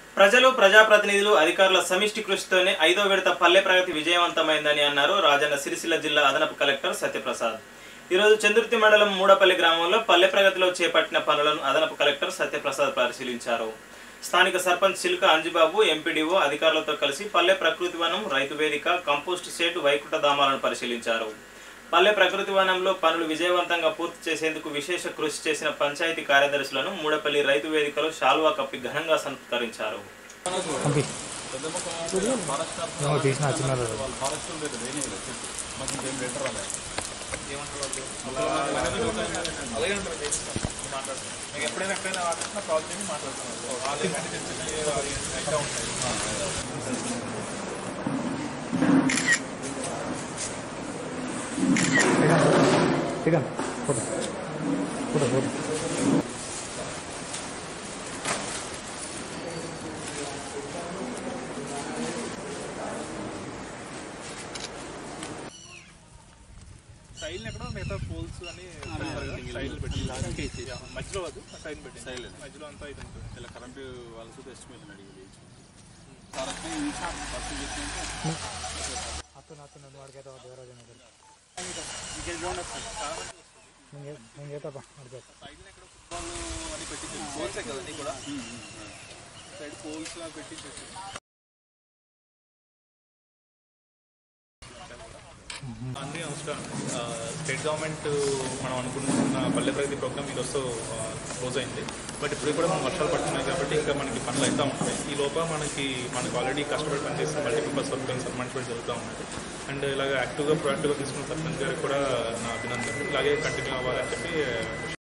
ప్రజలు ప్రజాప్రతినిధులు అధికారుల సమిష్టి కృషితోనే ఐదో విడత పల్లె ప్రగతి విజయవంతమైందని అన్నారు రాజన్న సిరిసిల్ల జిల్లా అదనపు కలెక్టర్ సత్యప్రసాద్ ఈరోజు చంద్రుతి మండలం మూడపల్లి గ్రామంలో పల్లె ప్రగతిలో చేపట్టిన పనులను అదనపు కలెక్టర్ సత్యప్రసాద్ పరిశీలించారు స్థానిక సర్పంచ్ సిల్క అంజిబాబు ఎంపీడీఓ అధికారులతో కలిసి పల్లె ప్రకృతి వనం రైతు వేదిక కంపోస్ట్ సెట్ వైకుంఠ ధామాలను పరిశీలించారు పల్లె ప్రకృతి వనంలో పనులు విజయవంతంగా పూర్తి చేసేందుకు విశేష కృషి చేసిన పంచాయతీ కార్యదర్శులను మూడపల్లి రైతు వేదికలో శాల్వా కప్పి ఘనంగా సత్కరించారు పంపి ఏమో తీసిన చిన్నారు ఎప్పుడైనా ఎక్కడైనా వాటిన కాల్ చేసి మాట్లాడుతున్నారు వాళ్ళు ఏంటంటే చిన్న చిన్న అయితే ఉంటాయి దిగండి ఫోటో ఫోటో ఫోటో సైల్ ఎక్కడ మిగతా పోల్స్ అని సైల్ పెట్టి మధ్యలో వద్దు సైల్ పెట్టి సైల్ మధ్యలో అంతా ఇది ఉంటుంది ఇలా కరెంటు వాళ్ళ చూస్తే ఎస్టిమేషన్ అడిగి అతను అతను వాడికైతే దేవరాజు నగర్ నేను నేను చేస్తాపా వాడికి సైడ్ ఎక్కడ ఫుట్బాల్ అని పెట్టి పోల్సే కదా నీ కూడా సైడ్ పోల్స్ లా పెట్టి అన్ని అవసరం ఆ, స్టేట్ గవర్నమెంట్ మనం అనుకుంటున్న పల్లె ప్రగతి ప్రోగ్రామ్ ఈ రోజు క్లోజ్ అయింది బట్ ఇప్పుడు కూడా మనం వర్షాలు పడుతున్నాయి కాబట్టి ఇంకా మనకి పనులు అవుతూ ఉంటాయి ఈ లోపల మనకి మనకు ఆల్రెడీ కష్టపడి పనిచేసిన మల్టీపర్పస్ వర్క్ సన్మానించడం జరుగుతూ ఉన్నది అండ్ ఇలాగ యాక్టివ్గా ప్రొయాక్టివ్గా తీసుకున్న సర్పంచ్ గారికి కూడా నా అభినందనలు ఇలాగే కంటిన్యూ అవ్వాలని చెప్పి